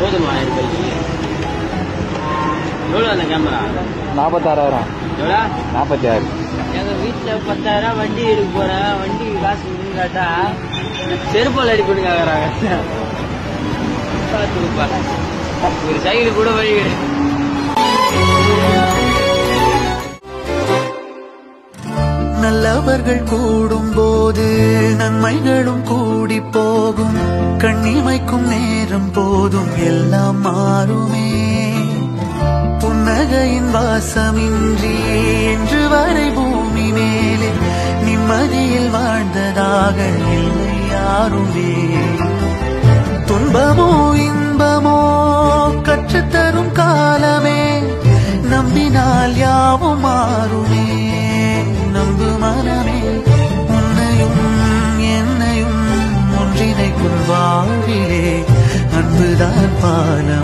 போதுமா ஆயிரம் ரூபாய்க்கு எவ்வளோ அந்த கேமரா நாற்பத்தாறாயிரம் எவ்வளோ நாற்பத்தி ஆறு எங்க வீட்டுல பத்தாயிரம் வண்டி எடுக்க போறேன் வண்டி காசு கொடுன்னு கேட்டா செருப்பால் அடிப்பட்டு கேக்குறாங்க பார்த்துப்பா ஒரு சைக்கிள் கூட வழி கிடையாது நல்லவர்கள் கூடும்போது நன்மைகளும் கூடி போகும் கண்ணிமைக்கும் நேரம் போதும் எல்லாம் மாறுமே புன்னகையின் வாசமின்றி என்று வரை பூமி மேலே நிம்மதியில் வாழ்ந்ததாக இல்லை யாருமே துன்பமோ இன்பமோ கற்றுத்தரும் காலமே நம்பினால் யாவும் மாறுமே நம்பு மனமே உன்னையும் என்னையும் ஒன்றிணைக்கும் வாழ்விலே அன்புதான் பாலம்